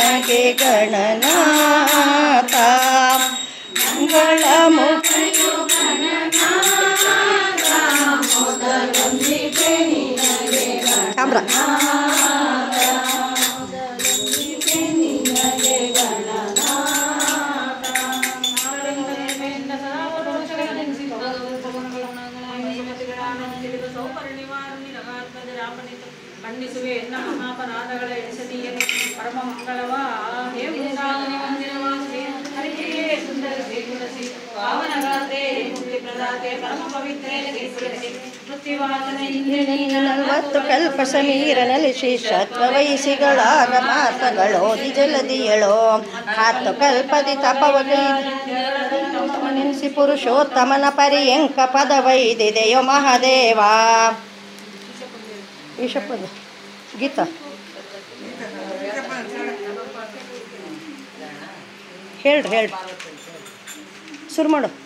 ನಿನಗೆ ಗಣನಾಥ ಮಂಗಳ ಮುಖಿ ಚಾಮ್ರ ಖಂಡಿಸುವೆ ಎನ್ನ ಮಹಾಪರಾಧಗಳ ಎಣಿಸದೀಯನು ಪರಮ ಮಂಗಳವ ಹೇ ವೃಂದಾವನಿ ಮಂದಿರವಾಸಿ ಹರಿಹೇ ಸುಂದರ ಶ್ರೀ ತುಳಸಿ ಪಾವನ ಗಾತ್ರೆ ಮುಕ್ತಿ ಪ್ರದಾತೆ ಪರಮ ಪವಿತ್ರೆ ಶ್ರೀ ತುಳಸಿ ಮೃತ್ಯುವಾಸನ ಇಂದ್ರಿಯ ನಲವತ್ತು ಕಲ್ಪ ಸಮೀರನಲ್ಲಿ ಶಿಷ್ಯತ್ವ ವಹಿಸಿಗಳಾಗ ಮಾತಗಳೋದಿ ಜಲದಿಯಳೋ ಹತ್ತು ಕಲ್ಪದಿ ತಪವಗೈಸಿ ಪುರುಷೋತ್ತಮನ ಪರ್ಯಂಕ ಪದವೈದಿದೆಯೋ ಮಹಾದೇವ ಈಶಪ್ಪದ ಗೀತಾ ಹೇಳ್ರಿ ಹೇಳ್ರಿ ಶುರು ಮಾಡು